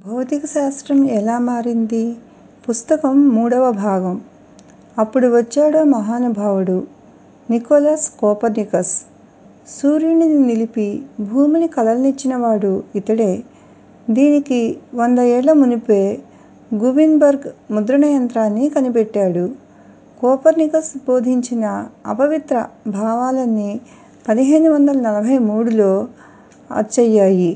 భౌతిక శాస్త్రం ఎలా మారింది పుస్తకం మూడవ భాగం అప్పుడు వచ్చాడో మహానుభావుడు నికోలస్ కోపర్నికస్ సూర్యుడిని నిలిపి భూమిని కదలనిచ్చినవాడు ఇతడే దీనికి వంద ఏళ్ల మునుపే గుటెన్బర్గ్ ముద్రణ యంత్రాన్ని కనిపెట్టాడు కోపర్నికస్ బోధించిన అపవిత్ర భావాలన్నీ పదిహేను వందల నలభై మూడులో అచ్చయ్యాయి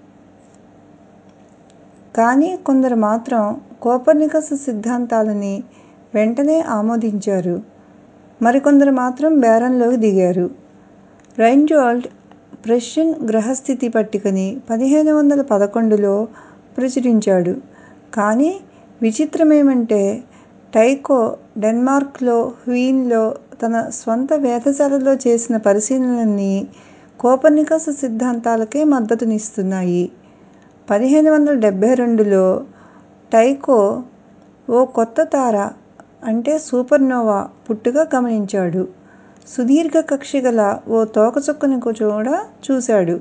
కానీ కొందరు మాత్రం కోపర్నికస్ సిద్ధాంతాలని వెంటనే ఆమోదించారు మరికొందరు మాత్రం బేరంలోకి దిగారు రైన్హోల్డ్ ప్రష్యన్ గ్రహస్థితి పట్టికని పదిహేను వందల పదకొండులో ప్రచురించాడు కానీ విచిత్రమేమంటే టైకో డెన్మార్క్లో హ్యూయిన్లో తన స్వంత వేధశాలలో చేసిన పరిశీలనలన్నీ కోపర్నికస్ సిద్ధాంతాలకే మద్దతునిస్తున్నాయి పదిహేను వందల డెబ్బై రెండులో టైకో ఓ కొత్త తార అంటే సూపర్నోవా పుట్టుక గమనించాడు సుదీర్ఘ కక్ష్య గల ఓ తోకచుక్కని కూడా చూశాడు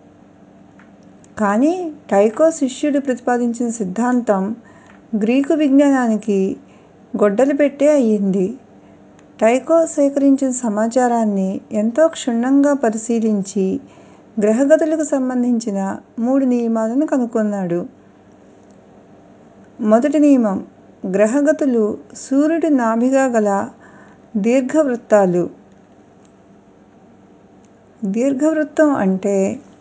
కానీ టైకో శిష్యుడు ప్రతిపాదించిన సిద్ధాంతం గ్రీకు విజ్ఞానానికి గొడ్డలి పెట్టే అయ్యింది టైకో సేకరించిన సమాచారాన్ని ఎంతో క్షుణ్ణంగా పరిశీలించి గ్రహగతులకు సంబంధించిన మూడు నియమాలను కనుగొన్నాడు మొదటి నియమం గ్రహగతులు సూర్యుడి నాభిగా గల దీర్ఘవృత్తాలు దీర్ఘవృత్తం అంటే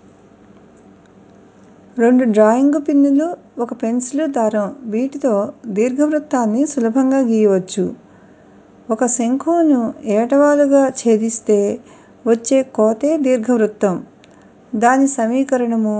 రెండు డ్రాయింగు పిన్నులు ఒక పెన్సిలు దారం వీటితో దీర్ఘవృత్తాన్ని సులభంగా గీయవచ్చు ఒక శంకువును ఏటవాలుగా ఛేదిస్తే వచ్చే కోతే దీర్ఘవృత్తం దాని సమీకరణము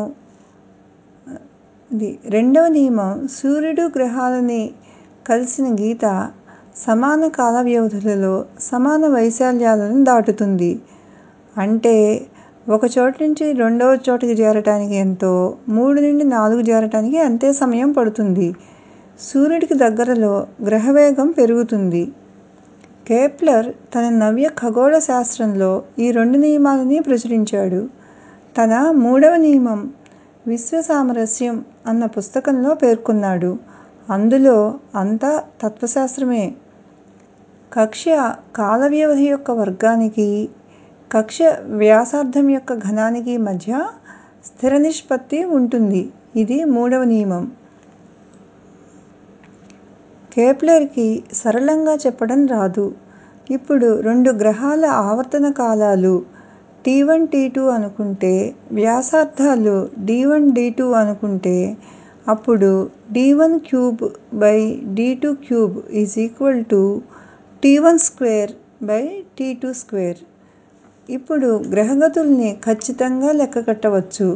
రెండవ నియమం సూర్యుడు గ్రహాలని కలిసిన గీత సమాన కాల వ్యవధులలో సమాన వైశాల్యాలను దాటుతుంది అంటే ఒక చోటు నుంచి రెండవ చోటుకి చేరటానికి ఎంతో మూడు నుండి నాలుగు చేరటానికి అంతే సమయం పడుతుంది సూర్యుడికి దగ్గరలో గ్రహవేగం పెరుగుతుంది కెప్లర్ తన నవ్య ఖగోళ శాస్త్రంలో ఈ రెండు నియమాలని ప్రచురించాడు తన మూడవ నియమం విశ్వ సామరస్యం అన్న పుస్తకంలో పేర్కొన్నాడు అందులో అంతా తత్వశాస్త్రమే కక్ష్య కాల వ్యవధి యొక్క వర్గానికి కక్ష్య వ్యాసార్థం యొక్క ఘనానికి మధ్య స్థిర నిష్పత్తి ఉంటుంది ఇది మూడవ నియమం కెప్లర్కి సరళంగా చెప్పడం రాదు ఇప్పుడు రెండు గ్రహాల ఆవర్తన కాలాలు టీ వన్ టీ టూ అనుకుంటే వ్యాసార్థాలు డి వన్ డి టూ అనుకుంటే అప్పుడు D one cube by D two cube is equal to T one square by T two square ఇప్పుడు గ్రహగతుల్ని ఖచ్చితంగా లెక్కకట్టవచ్చు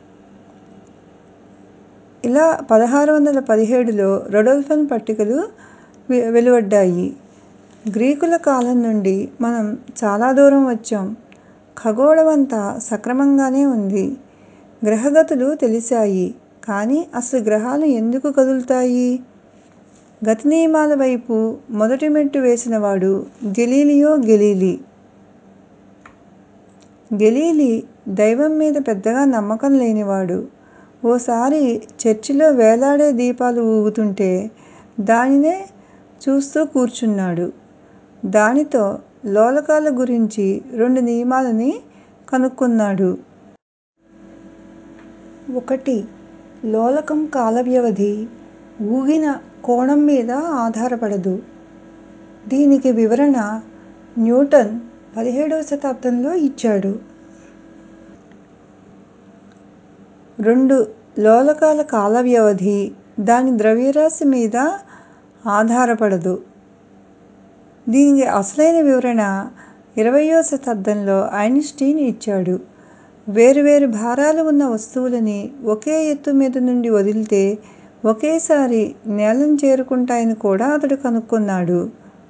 ఇలా పదహారు వందల పదిహేడులో రొడోల్ఫన్ పట్టికలు వెలువడ్డాయి గ్రీకుల కాలం నుండి మనం చాలా దూరం వచ్చాం ఖగోళమంతా సక్రమంగానే ఉంది గ్రహగతులు తెలిశాయి కానీ అసలు గ్రహాలు ఎందుకు కదులుతాయి గతి నియమాల వైపు మొదటి మెట్టు వేసినవాడు గెలీలియో గెలీలీ గెలీలీ దైవం మీద పెద్దగా నమ్మకం లేనివాడు ఓసారి చర్చిలో వేలాడే దీపాలు ఊగుతుంటే దానినే చూస్తూ కూర్చున్నాడు దానితో లోలకాల గురించి రెండు నియమాలని కనుక్కున్నాడు ఒకటి లోలకం కాల వ్యవధి ఊగిన కోణం మీద ఆధారపడదు దీనికి వివరణ న్యూటన్ పదిహేడవ శతాబ్దంలో ఇచ్చాడు రెండు లోలకాల కాల వ్యవధి దాని ద్రవ్యరాశి మీద ఆధారపడదు దీనికి అసలైన వివరణ ఇరవయ్యో శతాబ్దంలో ఐన్స్టీన్ ఇచ్చాడు వేరువేరు భారాలు ఉన్న వస్తువులని ఒకే ఎత్తు మీద నుండి వదిలితే ఒకేసారి నేలను చేరుకుంటాయని కూడా అతడు కనుక్కున్నాడు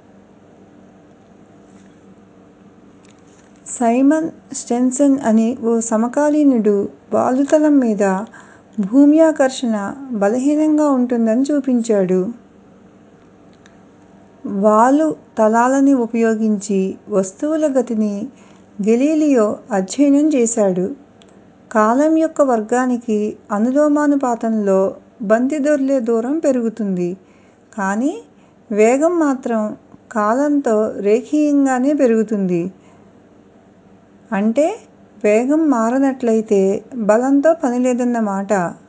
సైమన్ స్టెన్సన్ అని ఓ సమకాలీనుడు వాలుతలం మీద భూమి ఆకర్షణ బలహీనంగా ఉంటుందని చూపించాడు వాలు తలాలని ఉపయోగించి వస్తువుల గతిని గెలీలియో అధ్యయనం చేశాడు కాలం యొక్క వర్గానికి అనులోమానుపాతంలో బంతి దొర్లే దూరం పెరుగుతుంది కానీ వేగం మాత్రం కాలంతో రేఖీయంగానే పెరుగుతుంది అంటే వేగం మారనట్లయితే బలంతో పని లేదన్నమాట